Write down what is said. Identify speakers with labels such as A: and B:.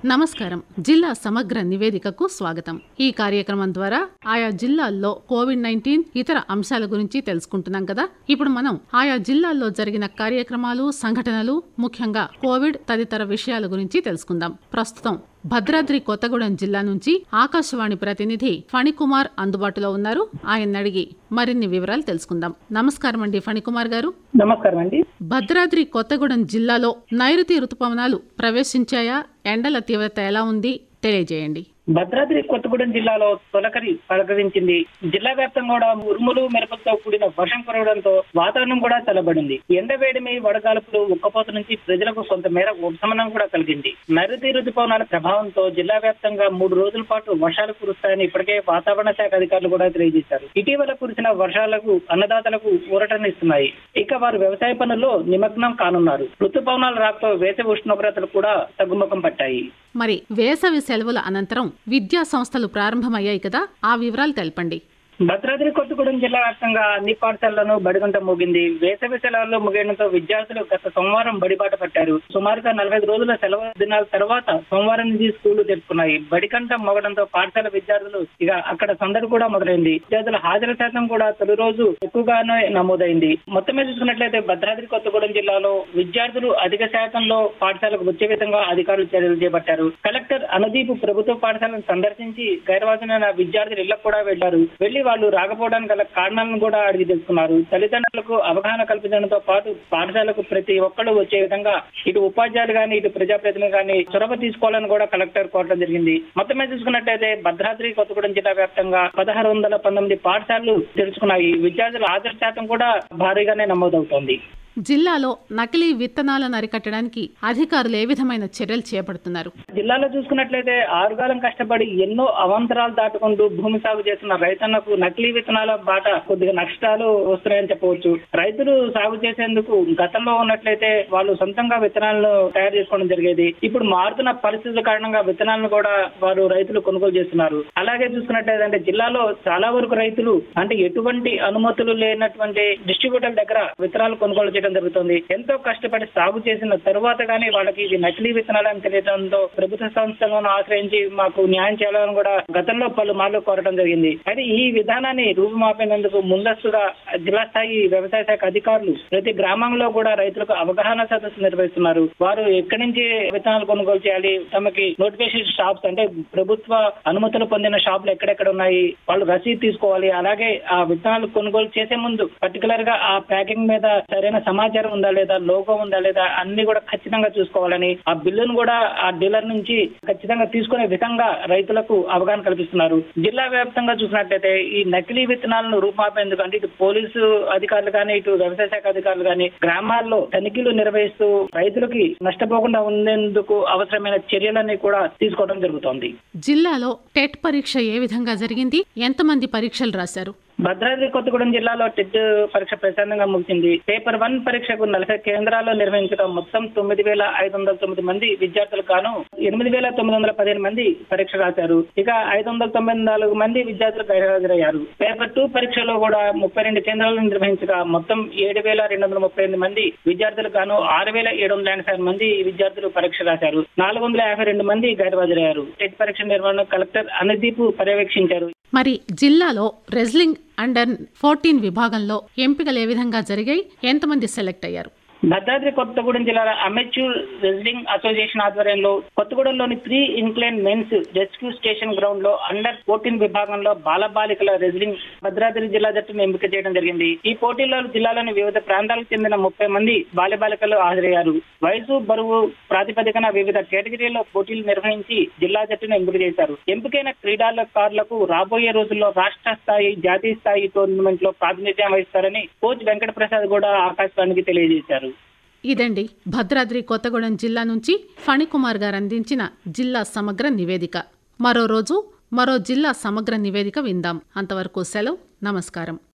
A: నమస్కారం జిల్లా సమగ్ర నివేదికకు స్వాగతం ఈ కార్యక్రమం ద్వారా ఆయా జిల్లాల్లో కోవిడ్ నైన్టీన్ ఇతర అంశాల గురించి తెలుసుకుంటున్నాం కదా ఇప్పుడు మనం ఆయా జిల్లాల్లో జరిగిన కార్యక్రమాలు సంఘటనలు ముఖ్యంగా కోవిడ్ తదితర విషయాల గురించి తెలుసుకుందాం ప్రస్తుతం భద్రాద్రి కొత్తగూడెం జిల్లా నుంచి ఆకాశవాణి ప్రతినిధి ఫణికుమార్ అందుబాటులో ఉన్నారు ఆయన అడిగి మరిన్ని వివరాలు తెలుసుకుందాం నమస్కారం అండి ఫణికుమార్ గారు
B: నమస్కారం అండి
A: భద్రాద్రి కొత్తగూడెం జిల్లాలో నైరుతి రుతుపవనాలు ప్రవేశించాయా ఎండల తీవ్రత ఎలా ఉంది తెలియజేయండి
B: భద్రాద్రి కొత్తగూడెం జిల్లాలో తొలకరి పలకరించింది జిల్లా వ్యాప్తంగా కూడా ఉరుములు మెరుపులతో కూడిన వర్షం కురవడంతో వాతావరణం కూడా చల్లబడింది ఎండవేడిమి వడగాల్పులు ఉక్కపోత నుంచి ప్రజలకు కొంతమేర ఉపశమనం కూడా కలిగింది నైరుతి రుతుపవనాల ప్రభావంతో జిల్లా వ్యాప్తంగా మూడు రోజుల పాటు వర్షాలు కురుస్తాయని ఇప్పటికే వాతావరణ శాఖ అధికారులు కూడా తెలియజేశారు ఇటీవల కురిసిన వర్షాలకు అన్నదాతలకు ఊరటనిస్తున్నాయి ఇక వారు వ్యవసాయ పనుల్లో నిమగ్నం కానున్నారు రుతుపవనాల రాకతో వేసవి ఉష్ణోగ్రతలు కూడా తగ్గుముఖం పట్టాయి
A: మరి వేసవి సెలవుల అనంతరం విద్యా సంస్థలు ప్రారంభమయ్యాయి కదా ఆ వివరాలు తెలపండి
B: భద్రాద్రి కొత్తగూడెం జిల్లా వ్యాప్తంగా అన్ని పాఠశాలలను బడిగంట మోగింది వేసవి సెలవుల్లో ముగియడంతో విద్యార్థులు గత సోమవారం బడిబాట పట్టారు సుమారుగా నలభై రోజుల సెలవు దినాల తర్వాత సోమవారం నుంచి స్కూళ్లు తెరుచుకున్నాయి బడికంట మోగడంతో పాఠశాల విద్యార్థులు ఇక అక్కడ సందడి కూడా మొదలైంది విద్యార్థుల హాజరు శాతం కూడా తొలి రోజు ఎక్కువగానే నమోదైంది మొత్తం మీద చూసుకున్నట్లయితే భద్రాద్రి కొత్తగూడెం జిల్లాలో విద్యార్థులు అధిక శాతంలో పాఠశాలకు వచ్చే విధంగా అధికారులు చర్యలు చేపట్టారు కలెక్టర్ అనుదీప్ ప్రభుత్వ పాఠశాలను సందర్శించి గైర్వాసమైన విద్యార్థులు ఇళ్లకు కూడా వెళ్లారు వెళ్లి వాళ్ళు రాకపోవడానికి గల కారణాలను కూడా అడిగి తెలుసుకున్నారు తల్లిదండ్రులకు అవగాహన కల్పించడంతో పాటు పాఠశాలకు ప్రతి ఒక్కళ్ళు వచ్చే విధంగా ఇటు ఉపాధ్యాయులు గాని ఇటు ప్రజాప్రతినిధులు గాని చొరవ తీసుకోవాలని కూడా కలెక్టర్ కోరడం జరిగింది మొత్తం మీద చూసుకున్నట్లయితే భద్రాద్రి కొత్తగూడెం జిల్లా వ్యాప్తంగా పదహారు వందల పంతొమ్మిది పాఠశాలలు తెరుచుకున్నాయి విద్యార్థుల హాజరు శాతం కూడా భారీగానే నమోదవుతోంది
A: జిల్లాలో నకిలీ విత్తనాలను అరికట్టడానికి అధికారులు ఏ విధమైన చర్యలు చేపడుతున్నారు
B: జిల్లాలో చూసుకున్నట్లయితే ఆరుగాలం కష్టపడి ఎన్నో అవాంతరాలు దాటుకుంటూ భూమి సాగు చేస్తున్న రైతన్నకు నకిలీ విత్తనాల బాట కొద్దిగా నష్టాలు వస్తున్నాయని చెప్పవచ్చు రైతులు సాగు చేసేందుకు గతంలో ఉన్నట్లయితే వాళ్ళు సొంతంగా విత్తనాలను తయారు చేసుకోవడం జరిగేది ఇప్పుడు మారుతున్న పరిస్థితుల కారణంగా విత్తనాలను కూడా వారు రైతులు కొనుగోలు చేస్తున్నారు అలాగే చూసుకున్నట్లయితే అంటే జిల్లాలో చాలా వరకు రైతులు అంటే ఎటువంటి అనుమతులు లేనటువంటి డిస్ట్రిబ్యూటర్ దగ్గర విత్తనాలు కొనుగోలు చేయడం జరుగుతుంది ఎంతో కష్టపడి సాగు చేసిన తరువాత కానీ వాళ్ళకి ఇది నకిలీ విత్తనాలు అని తెలియడంతో ప్రభుత్వ సంస్థలను ఆశ్రయించి మాకు న్యాయం చేయాలని కూడా గతంలో పలు మార్లు కోరడం జరిగింది అయితే ఈ విధానాన్ని రూపుమాపేందుకు ముందస్తుగా జిల్లా స్థాయి వ్యవసాయ శాఖ అధికారులు ప్రతి గ్రామంలో కూడా రైతులకు అవగాహన సదస్సు నిర్వహిస్తున్నారు వారు ఎక్కడి నుంచి విత్తనాలు కొనుగోలు చేయాలి తమకి నోటిఫికేషన్ షాప్స్ అంటే ప్రభుత్వ అనుమతులు పొందిన షాపులు ఎక్కడెక్కడ ఉన్నాయి వాళ్ళు రసీదు తీసుకోవాలి అలాగే ఆ విత్తనాలు కొనుగోలు చేసే ముందు పర్టికులర్ గా ఆ ప్యాకింగ్ మీద సరైన సమాచారం ఉందా లేదా లోగో ఉందా లేదా అన్ని కూడా ఖచ్చితంగా చూసుకోవాలని ఆ బిల్లును కూడా ఆ డీలర్ నుంచి ఖచ్చితంగా తీసుకునే విధంగా రైతులకు అవగాహన కల్పిస్తున్నారు జిల్లా వ్యాప్తంగా చూసినట్లయితే ఈ నకిలీ విత్తనాలను రూపుమాపేందుకు అంటే ఇటు పోలీసు అధికారులు కానీ ఇటు వ్యవసాయ శాఖ అధికారులు కానీ గ్రామాల్లో తనిఖీలు నిర్వహిస్తూ రైతులకి నష్టపోకుండా ఉండేందుకు అవసరమైన చర్యలన్నీ కూడా తీసుకోవడం జరుగుతోంది
A: జిల్లాలో టెట్ పరీక్ష ఏ విధంగా జరిగింది ఎంతమంది పరీక్షలు రాశారు
B: భద్రాద్రి కొత్తగూడెం జిల్లాలో టెట్ పరీక్ష ప్రశాంతంగా ముగిసింది పేపర్ వన్ పరీక్షకు నలభై కేంద్రాల్లో నిర్వహించడం మొత్తం తొమ్మిది వేల ఐదు వందల తొమ్మిది మంది విద్యార్థులకు గాను ఎనిమిది వేల తొమ్మిది వందల పదిహేను మంది పరీక్ష రాశారు ఇక ఐదు వందల తొంభై నాలుగు మంది విద్యార్థులు గైర్హాజరయ్యారు పేపర్ టూ పరీక్షలో కూడా ముప్పై రెండు కేంద్రాలను నిర్వహించగా మొత్తం ఏడు వేల రెండు వందల ముప్పై ఎనిమిది మంది విద్యార్థులకు గాను ఆరు వేల ఏడు వందల ఎనభై ఆరు మంది విద్యార్థులు పరీక్ష రాశారు నాలుగు వందల యాభై రెండు మంది గైర్హాజరయ్యారు టెట్ పరీక్ష నిర్వహణ కలెక్టర్ అనుదీప్ పర్యవేక్షించారు
A: మరి జిల్లాలో రెజ్లింగ్ అండర్ ఫోర్టీన్ విభాగంలో ఎంపికలు ఏ విధంగా జరిగాయి ఎంతమంది సెలెక్ట్ అయ్యారు
B: భద్రాద్రి కొత్తగూడెం జిల్లాల అమెచ్యూర్ రెజ్లింగ్ అసోసియేషన్ ఆధ్వర్యంలో కొత్తగూడెంలోని three incline men's rescue station ground లో అండర్ ఫోర్టీన్ విభాగంలో బాలబాలికల రెజ్లింగ్ భద్రాద్రి జిల్లా జట్టును ఎంపిక చేయడం జరిగింది ఈ పోటీల్లో జిల్లాలోని వివిధ ప్రాంతాలకు చెందిన ముప్పై మంది బాలబాలికలు హాజరయ్యారు వయసు బరువు ప్రాతిపదికన వివిధ కేటగిరీల్లో పోటీలు నిర్వహించి జిల్లా జట్టును ఎంపిక చేశారు ఎంపికైన క్రీడాకారులకు రాబోయే రోజుల్లో రాష్ట్ర స్థాయి జాతీయ స్థాయి టోర్నమెంట్ లో ప్రాతినిధ్యం వహిస్తారని కోచ్ వెంకట ప్రసాద్ కూడా ఆకాశవాణికి తెలియజేశారు
A: ఇదండి భద్రాద్రి కొత్తగూడెం జిల్లా నుంచి ఫణికుమార్ గారు అందించిన జిల్లా సమగ్ర నివేదిక మరో రోజు మరో జిల్లా సమగ్ర నివేదిక విందాం అంతవరకు సెలవు నమస్కారం